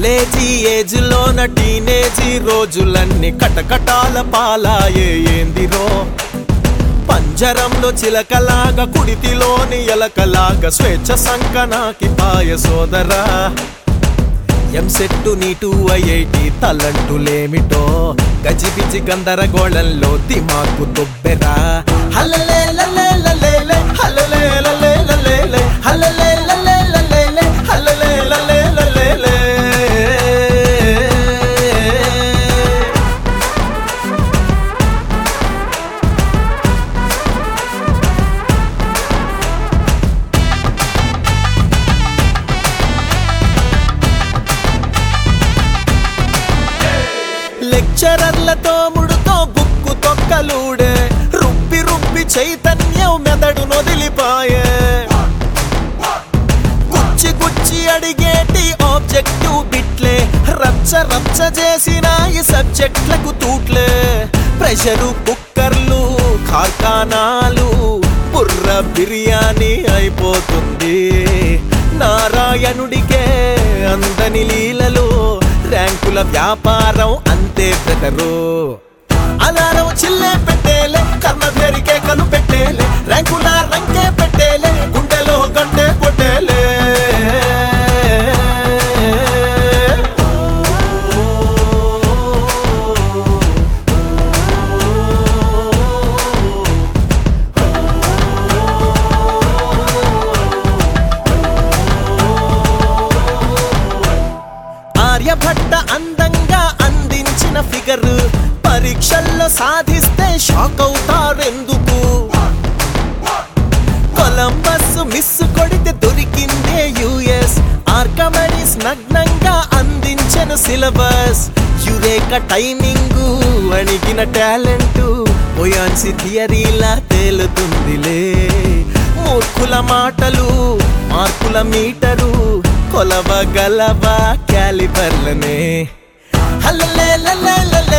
College age లోన టీనేజీ రోజులన్నీ కటకటాల పాలాయే ఏందిరో పంజరంలో చిలకలాగా కుడితిలోని ఎలకలాగా స్వేచ్ఛ సంకనాకి పాయ సోదరా ఎంసెట్టు నీటు ఐఐటి తలంటులేమిటో గజిబిజి గందరగోళంలో దిమాకు దుబ్బెరా హల్లలే లలే లలే లే, హల్లలే లలే లలే లే, హల్లలే లలే లలే లే, హల్లలే లలే లలే లే. లెక్చరర్లతో ముడుతో బుక్కు తొక్కలుడే రుబ్బి రుబ్బి చైతన్యం మెదడు నొదిలిపాయే గుచ్చి గుచ్చి అడిగేటి ఆబ్జెక్టివ్ బిట్లే రచ్చ రచ్చ చేసిన ఈ సబ్జెక్ట్లకు తూట్లే ప్రెషరు కుక్కర్లు కార్ఖానాలు బుర్ర బిర్యానీ అయిపోతుంది నారాయణుడికే అందని లీలలు ర్యాంకుల వ్యాపారం అంతే బ్రదరు అలారం చిల్లే పెట్టేలే కర్ణ పేరుకే కను పెట్టేలే ర్యాంకుల రంకే పెట్టేలే గుండెలో గంటే కొట్టేలే ఆర్యభట్ట అందంగా అందించిన ఫిగర్ పరీక్షల్లో సాధిస్తే షాక్ అవుతారెందుకు కొలంబస్ మిస్ కొడితే దొరికిందే యుఎస్ ఆర్కమడిస్ నగ్నంగా అందించిన సిలబస్ యురేక టైమింగ్ అణిగిన టాలెంట్ పోయాన్సి థియరీలా తేలుతుందిలే మూర్ఖుల మాటలు మార్కుల మీటరు కొలవ గలవ క్యాలిబర్లనే హల్లలే లలే లలే